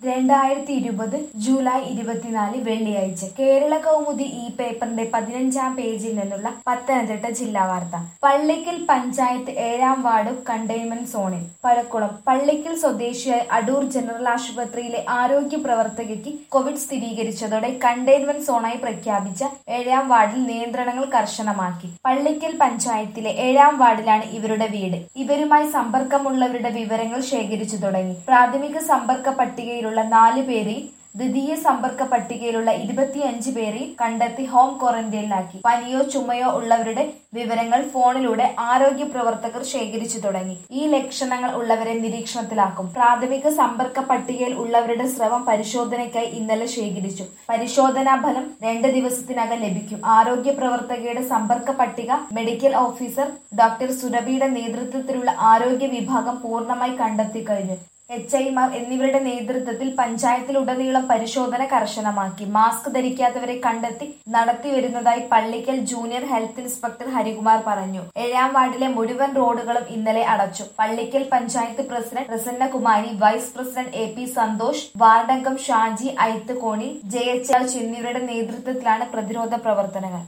രണ്ടായിരത്തി ഇരുപത് ജൂലൈ ഇരുപത്തിനാല് വെള്ളിയാഴ്ച കേരള കൗമുദി ഈ പേപ്പറിന്റെ പതിനഞ്ചാം പേജിൽ നിന്നുള്ള പത്തനംതിട്ട ജില്ലാ വാർത്ത പള്ളിക്കൽ പഞ്ചായത്ത് ഏഴാം വാർഡ് കണ്ടെയ്ൻമെന്റ് സോണിൽ പഴക്കുളം പള്ളിക്കൽ സ്വദേശിയായ അടൂർ ജനറൽ ആശുപത്രിയിലെ ആരോഗ്യ പ്രവർത്തകയ്ക്ക് കോവിഡ് സ്ഥിരീകരിച്ചതോടെ കണ്ടെയ്ൻമെന്റ് സോണായി പ്രഖ്യാപിച്ച ഏഴാം വാർഡിൽ നിയന്ത്രണങ്ങൾ കർശനമാക്കി പള്ളിക്കൽ പഞ്ചായത്തിലെ ഏഴാം വാർഡിലാണ് ഇവരുടെ വീട് ഇവരുമായി സമ്പർക്കമുള്ളവരുടെ വിവരങ്ങൾ ശേഖരിച്ചു തുടങ്ങി പ്രാഥമിക സമ്പർക്ക പട്ടികയിലുള്ള നാല് പേരെയും ദ്വിതീയ സമ്പർക്ക പട്ടികയിലുള്ള ഇരുപത്തിയഞ്ച് പേരെ കണ്ടെത്തി ഹോം ക്വാറന്റൈനിലാക്കി പനിയോ ചുമയോ ഉള്ളവരുടെ വിവരങ്ങൾ ഫോണിലൂടെ ആരോഗ്യ പ്രവർത്തകർ ശേഖരിച്ചു തുടങ്ങി ഈ ലക്ഷണങ്ങൾ ഉള്ളവരെ നിരീക്ഷണത്തിലാക്കും പ്രാഥമിക സമ്പർക്ക പട്ടികയിൽ ഉള്ളവരുടെ സ്രവം പരിശോധനയ്ക്കായി ഇന്നലെ ശേഖരിച്ചു പരിശോധനാ ഫലം രണ്ട് ദിവസത്തിനകം ലഭിക്കും ആരോഗ്യ പ്രവർത്തകയുടെ സമ്പർക്ക പട്ടിക മെഡിക്കൽ ഓഫീസർ ഡോക്ടർ സുരഭിയുടെ നേതൃത്വത്തിലുള്ള ആരോഗ്യ വിഭാഗം പൂർണ്ണമായി കണ്ടെത്തി കഴിഞ്ഞു എച്ച് ഐമാർ എന്നിവരുടെ നേതൃത്വത്തിൽ പഞ്ചായത്തിലുടനീളം പരിശോധന കർശനമാക്കി മാസ്ക് ധരിക്കാത്തവരെ കണ്ടെത്തി നടത്തിവരുന്നതായി Pallikkal junior health inspector Harikumar പറഞ്ഞു ഏഴാം വാർഡിലെ മുഴുവൻ റോഡുകളും ഇന്നലെ അടച്ചു Pallikkal panchayat president Prasannakumari vice president A P Santhosh വാർഡംഗം ഷാജി ഐത്ത് കോണി ജെ എച്ച് എന്നിവരുടെ നേതൃത്വത്തിലാണ് പ്രതിരോധ പ്രവർത്തനങ്ങൾ